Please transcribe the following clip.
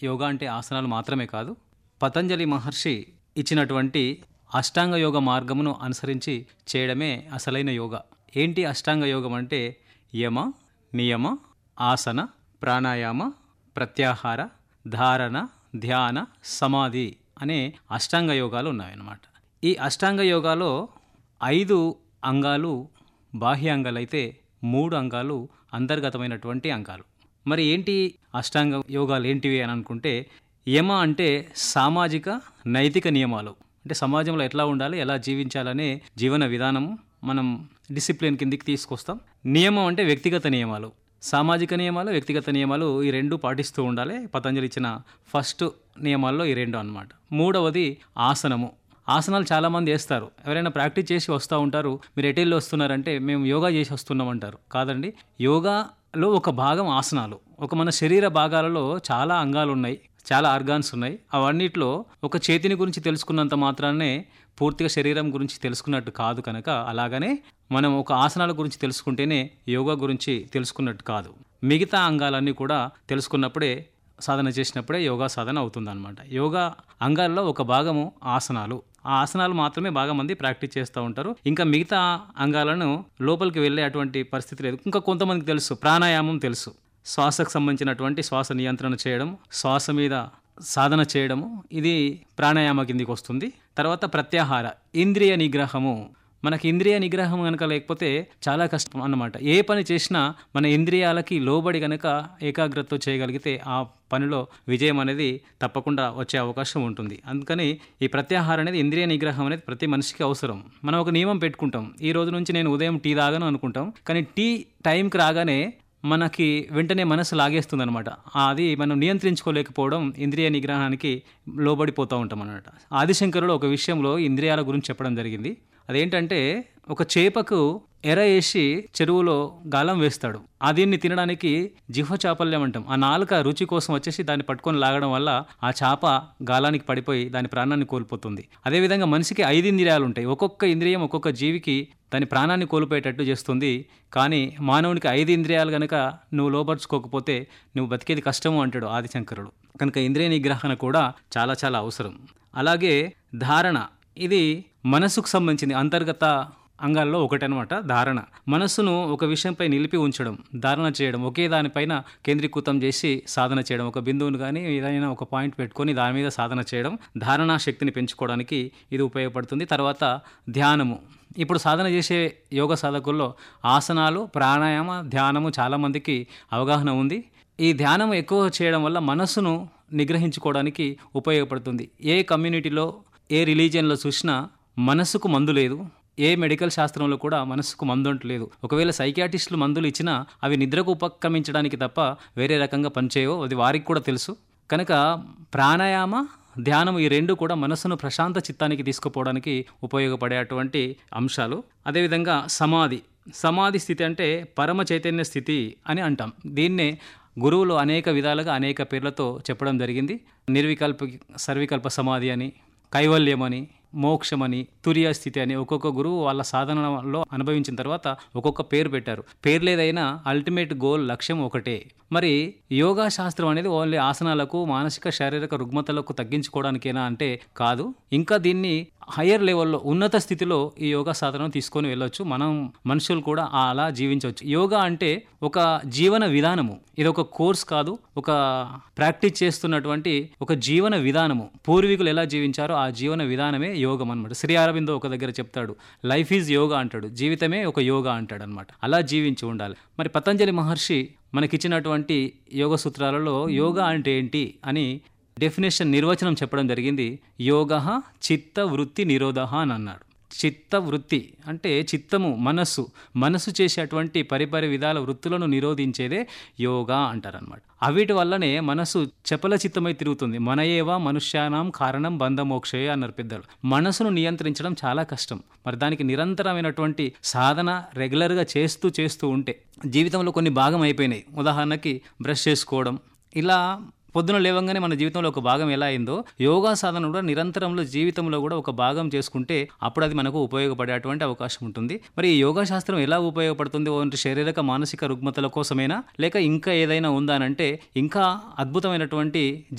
యోగా అంటే ఆసనాలు మాత్రమే కాదు పతంజలి మహర్షి ఇచ్చినటువంటి అష్టాంగ యోగ మార్గమును అనుసరించి చేయడమే అసలైన యోగా ఏంటి అష్టాంగ యోగం అంటే యమ నియమ ఆసన ప్రాణాయామ ప్రత్యాహార ధారణ ధ్యాన సమాధి అనే అష్టాంగ యోగాలు ఉన్నాయన్నమాట ఈ అష్టాంగ యోగాలో ఐదు అంగాలు బాహ్య అంగాలైతే మూడు అంగాలు అంతర్గతమైనటువంటి అంగాలు మరి ఏంటి అష్టాంగ యోగాలు ఏంటివి అని అనుకుంటే యమ అంటే సామాజిక నైతిక నియమాలు అంటే సమాజంలో ఎట్లా ఉండాలి ఎలా జీవించాలనే జీవన విధానం మనం డిసిప్లిన్ కిందికి తీసుకొస్తాం నియమం అంటే వ్యక్తిగత నియమాలు సామాజిక నియమాలు వ్యక్తిగత నియమాలు ఈ రెండు పాటిస్తూ ఉండాలి పతంజలి ఇచ్చిన ఫస్ట్ నియమాల్లో ఈ రెండు అన్నమాట మూడవది ఆసనము ఆసనాలు చాలామంది వేస్తారు ఎవరైనా ప్రాక్టీస్ చేసి వస్తూ ఉంటారు మీరు ఎటెళ్ళి వస్తున్నారంటే మేము యోగా చేసి వస్తున్నాం అంటారు కాదండి యోగాలో ఒక భాగం ఆసనాలు ఒక మన శరీర భాగాలలో చాలా అంగాలు ఉన్నాయి చాలా ఆర్గాన్స్ ఉన్నాయి అవన్నిట్లో ఒక చేతిని గురించి తెలుసుకున్నంత మాత్రాన్నే పూర్తిగా శరీరం గురించి తెలుసుకున్నట్టు కాదు కనుక అలాగనే మనం ఒక ఆసనాల గురించి తెలుసుకుంటేనే యోగా గురించి తెలుసుకున్నట్టు కాదు మిగతా అంగాలన్నీ కూడా తెలుసుకున్నప్పుడే సాధన చేసినప్పుడే యోగా సాధన అవుతుందన్నమాట యోగా అంగాల్లో ఒక భాగము ఆసనాలు ఆ ఆసనాలు మాత్రమే బాగా మంది ప్రాక్టీస్ చేస్తూ ఉంటారు ఇంకా మిగతా అంగాలను లోపలికి వెళ్ళే అటువంటి పరిస్థితి లేదు ఇంకా కొంతమందికి తెలుసు ప్రాణాయామం తెలుసు శ్వాసకు సంబంధించినటువంటి శ్వాస నియంత్రణ చేయడం శ్వాస మీద సాధన చేయడము ఇది ప్రాణాయామ కిందికి వస్తుంది తర్వాత ప్రత్యాహార ఇంద్రియ నిగ్రహము మనకి ఇంద్రియ నిగ్రహం కనుక లేకపోతే చాలా కష్టం అన్నమాట ఏ పని చేసినా మన ఇంద్రియాలకి లోబడి కనుక ఏకాగ్రతతో చేయగలిగితే ఆ పనిలో విజయం అనేది తప్పకుండా వచ్చే అవకాశం ఉంటుంది అందుకని ఈ ప్రత్యాహారం అనేది ఇంద్రియ నిగ్రహం అనేది ప్రతి మనిషికి అవసరం మనం ఒక నియమం పెట్టుకుంటాం ఈ రోజు నుంచి నేను ఉదయం టీ తాగను అనుకుంటాం కానీ టీ టైంకి రాగానే మనకి వెంటనే మనసు లాగేస్తుంది అనమాట అది మనం నియంత్రించుకోలేకపోవడం ఇంద్రియ నిగ్రహానికి లోబడిపోతూ ఉంటాం అనమాట ఆదిశంకరుడు ఒక విషయంలో ఇంద్రియాల గురించి చెప్పడం జరిగింది అదేంటంటే ఒక చేపకు ఎర వేసి చెరువులో గాలం వేస్తాడు ఆ దీన్ని తినడానికి జిహ్వ చాపల్యం అంటాం ఆ నాలుక రుచి కోసం వచ్చేసి దాన్ని పట్టుకొని లాగడం వల్ల ఆ చేప గాలానికి పడిపోయి దాని ప్రాణాన్ని కోల్పోతుంది అదేవిధంగా మనిషికి ఐదు ఇంద్రియాలు ఉంటాయి ఒక్కొక్క ఇంద్రియం ఒక్కొక్క జీవికి దాని ప్రాణాన్ని కోల్పోయేటట్టు చేస్తుంది కానీ మానవునికి ఐదు ఇంద్రియాలు కనుక నువ్వు లోపరుచుకోకపోతే నువ్వు బతికేది కష్టము అంటాడు ఆదిశంకరుడు కనుక ఇంద్రియ నిగ్రహణ కూడా చాలా చాలా అవసరం అలాగే ధారణ ఇది మనసుకు సంబంధించింది అంతర్గత అంగాల్లో ఒకటనమాట ధారణ మనస్సును ఒక విషయంపై నిలిపి ఉంచడం ధారణ చేయడం ఒకే దానిపైన కేంద్రీకృతం చేసి సాధన చేయడం ఒక బిందువును కానీ ఏదైనా ఒక పాయింట్ పెట్టుకొని దాని మీద సాధన చేయడం ధారణా శక్తిని పెంచుకోవడానికి ఇది ఉపయోగపడుతుంది తర్వాత ధ్యానము ఇప్పుడు సాధన చేసే యోగ సాధకుల్లో ఆసనాలు ప్రాణాయామ ధ్యానము చాలామందికి అవగాహన ఉంది ఈ ధ్యానం ఎక్కువ చేయడం వల్ల మనస్సును నిగ్రహించుకోవడానికి ఉపయోగపడుతుంది ఏ కమ్యూనిటీలో ఏ రిలీజియన్లో చూసినా మనస్సుకు మందు లేదు ఏ మెడికల్ శాస్త్రంలో కూడా మనస్సుకు మందు అంటలేదు ఒకవేళ సైకియాటిస్టులు మందులు ఇచ్చినా అవి నిద్రకు ఉపక్రమించడానికి తప్ప వేరే రకంగా పనిచేయవు అది వారికి కూడా తెలుసు కనుక ప్రాణాయామ ధ్యానం ఈ రెండు కూడా మనస్సును ప్రశాంత చిత్తానికి తీసుకుపోవడానికి ఉపయోగపడేటువంటి అంశాలు అదేవిధంగా సమాధి సమాధి స్థితి అంటే పరమ చైతన్య స్థితి అని అంటాం దీన్నే గురువులు అనేక విధాలుగా అనేక పేర్లతో చెప్పడం జరిగింది నిర్వికల్ప సర్వికల్ప సమాధి అని కైవల్యమని మోక్షమని తురియ స్థితి అని ఒక్కొక్క గురువు వాళ్ళ సాధనలో అనుభవించిన తర్వాత ఒక్కొక్క పేరు పెట్టారు పేరు లేదైనా అల్టిమేట్ గోల్ లక్ష్యం ఒకటే మరి యోగా శాస్త్రం అనేది ఓన్లీ ఆసనాలకు మానసిక శారీరక రుగ్మతలకు తగ్గించుకోవడానికేనా అంటే కాదు ఇంకా దీన్ని హయ్యర్ లెవెల్లో ఉన్నత స్థితిలో ఈ యోగా సాధనను తీసుకొని వెళ్ళొచ్చు మనం మనుషులు కూడా అలా జీవించవచ్చు యోగా అంటే ఒక జీవన విధానము ఇది ఒక కోర్స్ కాదు ఒక ప్రాక్టీస్ చేస్తున్నటువంటి ఒక జీవన విధానము పూర్వీకులు ఎలా జీవించారో ఆ జీవన విధానమే యోగం అనమాట శ్రీ అరవిందో ఒక దగ్గర చెప్తాడు లైఫ్ ఈజ్ యోగా అంటాడు జీవితమే ఒక యోగా అంటాడు అనమాట అలా జీవించి ఉండాలి మరి పతంజలి మహర్షి మనకిచ్చినటువంటి యోగ సూత్రాలలో యోగా అంటే ఏంటి అని డెఫినేషన్ నిర్వచనం చెప్పడం జరిగింది యోగ చిత్త వృత్తి నిరోధ అని అన్నాడు చిత్త వృత్తి అంటే చిత్తము మనస్సు మనస్సు చేసేటువంటి పరిపరి విధాల వృత్తులను నిరోధించేదే యోగా అంటారనమాట అవిటి వల్లనే మనసు చపల చిత్తమై తిరుగుతుంది మనయేవా మనుష్యానాం కారణం బంధమోక్షయే అన్నారు పెద్దలు మనసును నియంత్రించడం చాలా కష్టం మరి దానికి నిరంతరమైనటువంటి సాధన రెగ్యులర్గా చేస్తూ చేస్తూ ఉంటే జీవితంలో కొన్ని భాగం అయిపోయినాయి ఉదాహరణకి బ్రష్ చేసుకోవడం ఇలా పొద్దున లేవంగానే మన జీవితంలో ఒక భాగం ఎలా అయిందో యోగా సాధన కూడా నిరంతరంలో జీవితంలో కూడా ఒక భాగం చేసుకుంటే అప్పుడు అది మనకు ఉపయోగపడేటువంటి అవకాశం ఉంటుంది మరి ఈ యోగా శాస్త్రం ఎలా ఉపయోగపడుతుంది ఓన్లీ శారీరక మానసిక రుగ్మతల కోసమేనా లేక ఇంకా ఏదైనా ఉందా అంటే ఇంకా అద్భుతమైనటువంటి